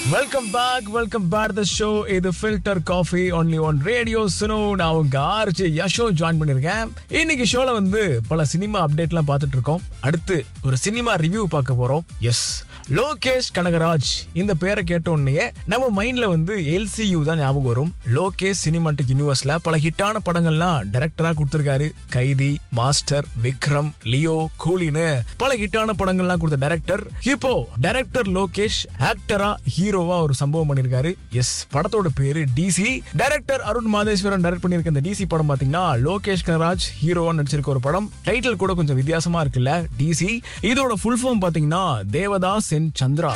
welcome back welcome back the show இது filter coffee only one radio Suno நான் உங்க RJ Yasho join பண்ணிருக்கேன் இன்னைக்கு ஷோல வந்து பல சினிமா அப்டேட்லாம் பார்த்துட்டு இருக்கோம் அடுத்து ஒரு சினிமா ரிவ்யூ பார்க்க போறோம் எஸ் லோகேஷ் கனகராஜ் இந்த பேரை கேட்ட உடனே நம்ம மைண்ட்ல வந்து எல்சியூ தான் ஞாபகம் வரும் லோகேஷ் சினிமாட்டிக் யூனிவர்ஸ்ல பல ஹிட்டான படங்கள்லாம் டைரக்டரா கொடுத்திருக்காரு கைதி மாஸ்டர் விக்ரம் லியோ கூலின்னு பல ஹிட்டான படங்கள்லாம் கொடுத்த டைரக்டர் இப்போ டைரக்டர் லோகேஷ் ஆக்டரா ஹீரோவா ஒரு சம்பவம் பண்ணிருக்காரு எஸ் படத்தோட பேரு DC director Arun Matheswaran direct பண்ணிருக்க இந்த டிசி படம் பாத்தீங்கன்னா லோகேஷ் கனராஜ் ஹீரோவா நடிச்சிருக்க ஒரு படம் டைட்டில் கூட கொஞ்சம் வித்தியாசமா இருக்குல்ல டிசி இதோட ஃபுல் ஃபார்ம் பாத்தீங்கன்னா தேவதாஸ் என் சந்திரா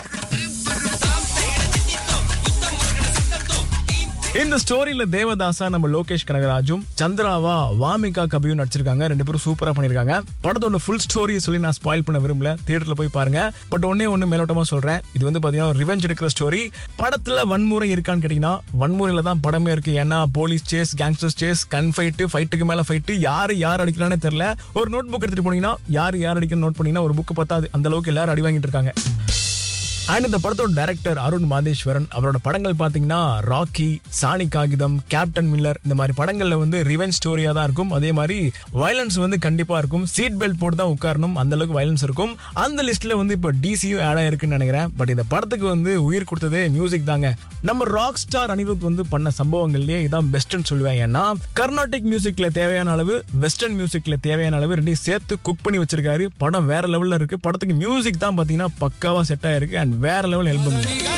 இந்த ஸ்டோரியில தேவதாசா நம்ம லோகேஷ் கனகராஜும் சந்திராவா வாமிகா கபியும் நடிச்சிருக்காங்க ரெண்டு பேரும் சூப்பரா பண்ணிருக்காங்க படத்தோட ஃபுல் ஸ்டோரியை சொல்லி நான் ஸ்பாயில் பண்ண விரும்பல தியேட்டர்ல போய் பாருங்க பட் ஒன்னே ஒண்ணு மேலோட்டமா சொல்றேன் இது வந்து பாத்தீங்கன்னா ரிவெஞ்ச் எடுக்கிற ஸ்டோரி படத்துல வன்முறை இருக்கான்னு கேட்டீங்கன்னா வன்முறையில தான் படமே இருக்கு ஏன்னா police chase gangsters chase gun fight ஃபைட்டுக்கு மேல ஃபைட்டு யாரு யார் அடிக்கிறானே தெரியல ஒரு நோட் புக் எடுத்துட்டு போனீங்கன்னா யார் யார் அடிக்கணும் நோட் பண்ணீங்கன்னா ஒரு புக் பத்தாது அந்த அளவுக்கு எல்லாரும் அடி வாங்கிட்டு இருக்காங்க அண்ட் இந்த படத்தோட டைரக்டர் அருண் மாதேஸ்வரன் அவரோட படங்கள் பாத்தீங்கன்னா ராக்கி சாணி காகிதம் கேப்டன் மில்லர் இந்த மாதிரி படங்கள்ல வந்து ரிவெஞ்ச் ஸ்டோரியா தான் இருக்கும் அதே மாதிரி வயலன்ஸ் வந்து கண்டிப்பா இருக்கும் சீட் பெல்ட் போட்டு தான் உட்காரணும் அந்த அளவுக்கு வயலன்ஸ் இருக்கும் அந்த லிஸ்ட்ல வந்து இப்போ டிசியும் ஆட் ஆயிருக்குன்னு நினைக்கிறேன் பட் இந்த படத்துக்கு வந்து உயிர் கொடுத்ததே மியூசிக் தாங்க நம்ம ராக் ஸ்டார் அனிருத் வந்து பண்ண சம்பவங்கள்லயே இதான் பெஸ்ட்னு சொல்லுவேன் ஏன்னா கர்நாடிக் மியூசிக்ல தேவையான அளவு வெஸ்டர்ன் மியூசிக்ல தேவையான அளவு ரெண்டையும் சேர்த்து குக் பண்ணி வச்சிருக்காரு படம் வேற லெவல்ல இருக்கு படத்துக்கு மியூசிக் தான் பாத்தீங்கன்னா பக்காவா செட் ஆயிருக்கு அண்ட் வேற level album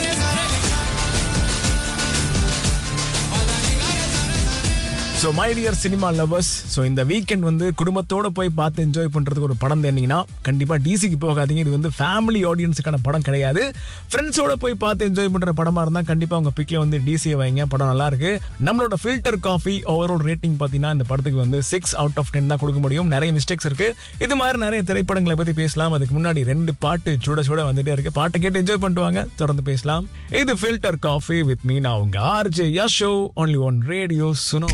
so my dear cinema lovers so இந்த வீக்கெண்ட் வந்து குடும்பத்தோட போய் பார்த்து என்ஜாய் பண்றதுக்கு ஒரு படம் தேர்ந்தீங்கன்னா கண்டிப்பா டிசிக்கு போகாதீங்க இது வந்து ஃபேமிலி ஆடியன்ஸுக்கான படம் கிடையாது ஃப்ரெண்ட்ஸோட போய் பார்த்து என்ஜாய் பண்ற படமா இருந்தா கண்டிப்பா உங்க பிக்ல வந்து டிசியை வைங்க படம் நல்லா இருக்கு நம்மளோட ஃபில்டர் காஃபி ஓவரால் ரேட்டிங் பார்த்தீங்கன்னா இந்த படத்துக்கு வந்து சிக்ஸ் அவுட் ஆஃப் டென் தான் கொடுக்க முடியும் நிறைய மிஸ்டேக்ஸ் இருக்கு இது மாதிரி நிறைய திரைப்படங்களை பத்தி பேசலாம் அதுக்கு முன்னாடி ரெண்டு பாட்டு சுட சுட வந்துட்டே இருக்கு பாட்டை கேட்டு என்ஜாய் பண்ணிட்டு வாங்க தொடர்ந்து பேசலாம் இது ஃபில்டர் காஃபி வித் மீ நான் உங்க RJ Yasho only one radio சுனோ